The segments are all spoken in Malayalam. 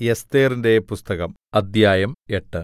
എസ്ഥേറിന്റെ പുസ്തകം അദ്ധ്യായം എട്ട്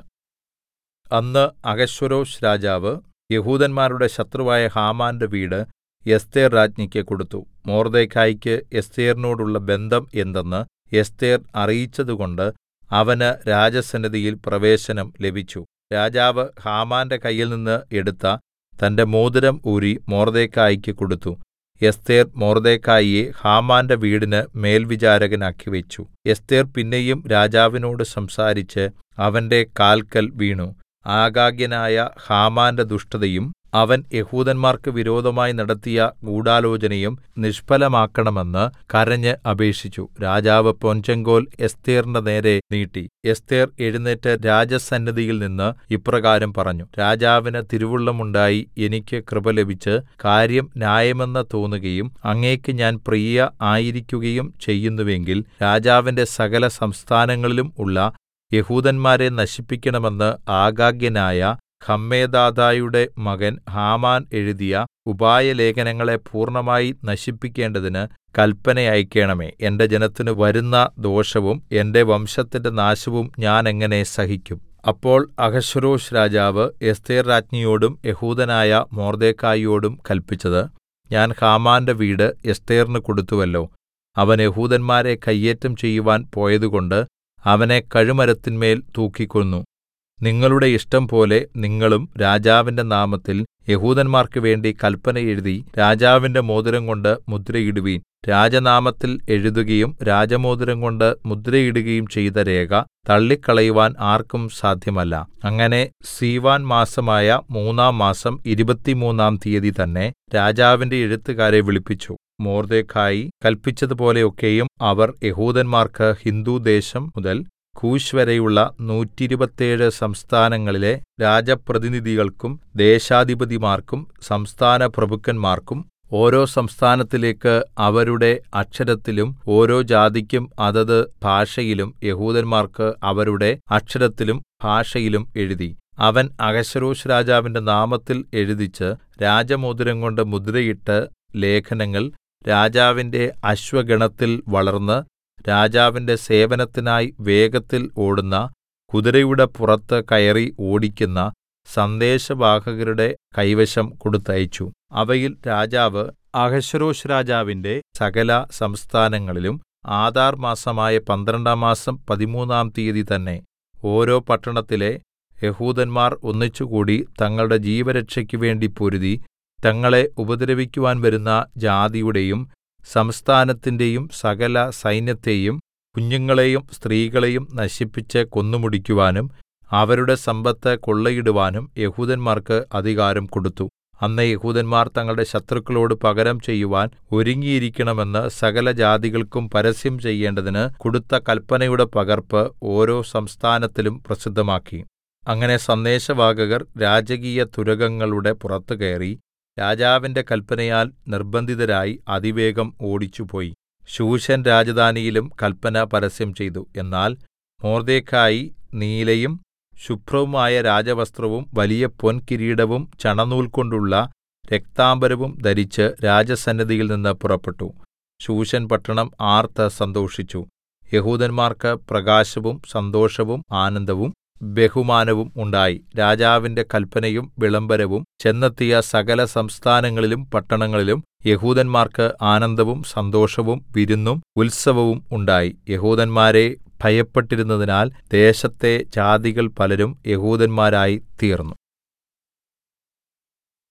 അന്ന് അഹശ്വേരോശ് രാജാവ് യെഹൂദന്മാരുടെ ശത്രുവായ ഹാമാന്റെ വീട് എസ്ഥേർ രാജ്ഞിക്ക് കൊടുത്തു മൊർദെഖായിക്ക് എസ്ഥേറിനോടുള്ള ബന്ധം എന്തെന്ന് എസ്ഥേർ അറിയിച്ചതുകൊണ്ട് അവന് രാജസന്നിധിയിൽ പ്രവേശനം ലഭിച്ചു രാജാവ് ഹാമാന്റെ കയ്യിൽനിന്ന് എടുത്ത തന്റെ മോതിരം ഊരി മൊർദെഖായിക്ക് കൊടുത്തു എസ്ഥേർ മൊർദെഖായിയെ ഹാമാന്റെ വീടിന് മേൽവിചാരകനാക്കി വെച്ചു എസ്ഥേർ പിന്നെയും രാജാവിനോട് സംസാരിച്ച് അവന്റെ കാൽക്കൽ വീണു ആഗാഗ്യനായ ഹാമാന്റെ ദുഷ്ടതയും അവൻ യെഹൂദന്മാർക്ക് വിരോധമായി നടത്തിയ ഗൂഢാലോചനയും നിഷ്ഫലമാക്കണമെന്ന് കരഞ്ഞ് അപേക്ഷിച്ചു രാജാവ് പൊൻചെങ്കോൽ എസ്ഥേറിന്റെ നേരെ നീട്ടി എസ്ഥേർ എഴുന്നേറ്റ് രാജസന്നിധിയിൽ നിന്ന് ഇപ്രകാരം പറഞ്ഞു രാജാവിന് തിരുവുള്ളമുണ്ടായി എനിക്ക് കൃപ ലഭിച്ച് കാര്യം ന്യായമെന്ന് തോന്നുകയും അങ്ങേക്ക് ഞാൻ പ്രിയ ആയിരിക്കുകയും ചെയ്യുന്നുവെങ്കിൽ രാജാവിന്റെ സകല സംസ്ഥാനങ്ങളിലും ഉള്ള യെഹൂദന്മാരെ നശിപ്പിക്കണമെന്ന് ആഗാഗ്യനായ ഹമ്മെദാഥയുടെ മകൻ ഹാമാൻ എഴുതിയ ഉപായലേഖനങ്ങളെ പൂർണ്ണമായി നശിപ്പിക്കേണ്ടതിന് കല്പന അയക്കേണമേ എന്റെ ജനത്തിന് വരുന്ന ദോഷവും എന്റെ വംശത്തിന്റെ നാശവും ഞാൻ എങ്ങനെ സഹിക്കും അപ്പോൾ അഹശ്വേരോശ് രാജാവ് എസ്ഥേർ രാജ്ഞിയോടും യെഹൂദനായ മൊർദെഖായിയോടും കല്പിച്ചത് ഞാൻ ഹാമാന്റെ വീട് എസ്ഥേറിന് കൊടുത്തുവല്ലോ അവൻ യെഹൂദന്മാരെ കയ്യേറ്റം ചെയ്യുവാൻ പോയതുകൊണ്ട് അവനെ കഴുമരത്തിന്മേൽ തൂക്കിക്കൊന്നു നിങ്ങളുടെ ഇഷ്ടംപോലെ നിങ്ങളും രാജാവിന്റെ നാമത്തിൽ യഹൂദന്മാർക്ക് വേണ്ടി കല്പന എഴുതി രാജാവിന്റെ മോതിരം കൊണ്ട് മുദ്രയിടുവിൻ രാജനാമത്തിൽ എഴുതുകയും രാജമോതിരം കൊണ്ട് മുദ്രയിടുകയും ചെയ്ത രേഖ തള്ളിക്കളയുവാൻ ആർക്കും സാധ്യമല്ല അങ്ങനെ സീവാൻ മാസമായ മൂന്നാം മാസം ഇരുപത്തിമൂന്നാം തീയതി തന്നെ രാജാവിന്റെ എഴുത്തുകാരെ വിളിപ്പിച്ചു മൊർദെഖായി കല്പിച്ചതുപോലെയൊക്കെയും അവർ യഹൂദന്മാർക്ക് ഹിന്ദുദേശം മുതൽ കൂശ് വരെയുള്ള നൂറ്റിരുപത്തേഴ് സംസ്ഥാനങ്ങളിലെ രാജപ്രതിനിധികൾക്കും ദേശാധിപതിമാർക്കും സംസ്ഥാന പ്രഭുക്കന്മാർക്കും ഓരോ സംസ്ഥാനത്തിലേക്ക് അവരുടെ അക്ഷരത്തിലും ഓരോ ജാതിക്കും അതത് ഭാഷയിലും യഹൂദന്മാർക്ക് അവരുടെ അക്ഷരത്തിലും ഭാഷയിലും എഴുതി അവൻ അഹശ്വേരോശ് രാജാവിന്റെ നാമത്തിൽ എഴുതിച്ച് രാജമോതിരം കൊണ്ട് മുദ്രയിട്ട് ലേഖനങ്ങൾ രാജാവിന്റെ അശ്വഗണത്തിൽ വളർന്ന് രാജാവിന്റെ സേവനത്തിനായി വേഗത്തിൽ ഓടുന്ന കുതിരയുടെ പുറത്ത് കയറി ഓടിക്കുന്ന സന്ദേശവാഹകരുടെ കൈവശം കൊടുത്തയച്ചു അവയിൽ രാജാവ് അഹശ്വേരോശ് രാജാവിന്റെ സകല സംസ്ഥാനങ്ങളിലും ആദാർ മാസമായ പന്ത്രണ്ടാം മാസം പതിമൂന്നാം തീയതി തന്നെ ഓരോ പട്ടണത്തിലെ യഹൂദന്മാർ ഒന്നിച്ചുകൂടി തങ്ങളുടെ ജീവരക്ഷയ്ക്ക് വേണ്ടി പൊരുതി തങ്ങളെ ഉപദ്രവിക്കുവാൻ വരുന്ന ജാതിയുടെയും സംസ്ഥാനത്തിന്റെയും സകല സൈന്യത്തെയും കുഞ്ഞുങ്ങളെയും സ്ത്രീകളെയും നശിപ്പിച്ച് കൊന്നുമുടിക്കുവാനും അവരുടെ സമ്പത്ത് കൊള്ളയിടുവാനും യഹൂദന്മാർക്ക് അധികാരം കൊടുത്തു അന്ന് യഹൂദന്മാർ തങ്ങളുടെ ശത്രുക്കളോട് പകരം ചെയ്യുവാൻ ഒരുങ്ങിയിരിക്കണമെന്ന് സകല ജാതികൾക്കും പരസ്യം ചെയ്യേണ്ടതിന് കൊടുത്ത കല്പനയുടെ പകർപ്പ് ഓരോ സംസ്ഥാനത്തിലും പ്രസിദ്ധമാക്കി അങ്ങനെ സന്ദേശവാഹകർ രാജകീയ തുരകങ്ങളുടെ പുറത്തു കയറി രാജാവിന്റെ കല്പനയാൽ നിർബന്ധിതരായി അതിവേഗം ഓടിച്ചുപോയി ശൂശൻ രാജധാനിയിലും കല്പന പരസ്യം ചെയ്തു എന്നാൽ മൊർദെഖായി നീലയും ശുഭ്രവുമായ രാജവസ്ത്രവും വലിയ പൊൻകിരീടവും ചണനൂൽ കൊണ്ടുള്ള രക്താംബരവും ധരിച്ച് രാജസന്നിധിയിൽ നിന്ന് പുറപ്പെട്ടു ശൂശൻ പട്ടണം ആർത്ത് സന്തോഷിച്ചു യഹൂദന്മാർക്ക് പ്രകാശവും സന്തോഷവും ആനന്ദവും ബഹുമാനവും ഉണ്ടായി രാജാവിന്റെ കല്പനയും വിളംബരവും ചെന്നെത്തിയ സകല സംസ്ഥാനങ്ങളിലും പട്ടണങ്ങളിലും യഹൂദന്മാർക്ക് ആനന്ദവും സന്തോഷവും വിരുന്നും ഉത്സവവും ഉണ്ടായി യഹൂദന്മാരെ ഭയപ്പെട്ടിരുന്നതിനാൽ ദേശത്തെ ജാതികൾ പലരും യഹൂദന്മാരായി തീർന്നു